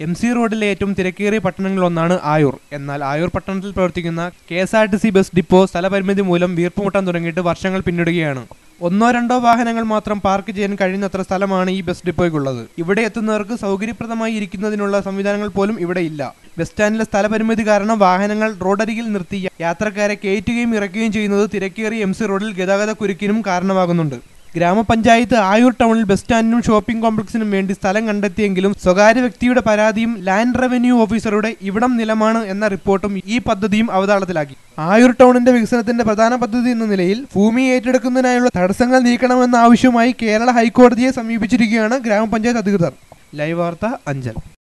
M C റോഡിലെ ഏറ്റവും തിരക്കേറിയ പട്ടണങ്ങളിലൊന്നാണ് ആയൂർ എന്നാൽ ആയൂർ പട്ടണത്തിൽ പ്രവർത്തിക്കുന്ന K S R T C bus depot സ്ഥലപരിമിതി മൂലം വീർപ്പുമുട്ടാൻ തുടങ്ങിയിട്ട് വർഷങ്ങൾ പിന്നിടുകയാണ് ഒന്നോ രണ്ടോ വാഹനങ്ങൾ മാത്രം പാർക്ക് ചെയ്യാൻ കഴിയുന്നത്ര സ്ഥലമാണ് ഈ ബസ് ഡിപ്പോയ്ക്കുള്ളത് ഇവിടെ എത്തുന്നവർക്ക് സൗകര്യപ്രദമായി ഇരിക്കുന്നതിനുള്ള സംവിധാനങ്ങൾ പോലും ഇവിടെ ഇല്ല ബസ് സ്റ്റാൻഡിലെ സ്ഥലപരിമിതി കാരണം വാഹനങ്ങൾ റോഡരികിൽ നിർത്തി യാത്രക്കാരെ കയറ്റുകയും ഇറക്കുകയും ചെയ്യുന്നത് തിരക്കേറിയ എം സി റോഡിൽ ഗതാഗത കുരുക്കിനും കാരണമാകുന്നുണ്ട് ഗ്രാമപഞ്ചായത്ത് ആയൂർ ടൗണിൽ ബസ് സ്റ്റാൻഡിനും ഷോപ്പിംഗ് കോംപ്ലക്സിനും വേണ്ടി സ്ഥലം കണ്ടെത്തിയെങ്കിലും സ്വകാര്യ വ്യക്തിയുടെ പരാതിയും ലാൻഡ് റവന്യൂ ഓഫീസറുടെ ഇവിടം നിലമാണ് എന്ന റിപ്പോർട്ടും ഈ പദ്ധതിയും അവതാളത്തിലാക്കി ആയൂർ ടൗണിന്റെ വികസനത്തിന്റെ പ്രധാന പദ്ധതി എന്ന നിലയിൽ ഭൂമി ഏറ്റെടുക്കുന്നതിനായുള്ള തടസ്സങ്ങൾ നീക്കണമെന്ന ആവശ്യവുമായി കേരള ഹൈക്കോടതിയെ സമീപിച്ചിരിക്കുകയാണ് ഗ്രാമപഞ്ചായത്ത് അധികൃതർ ലൈവ് വാർത്ത അഞ്ചൽ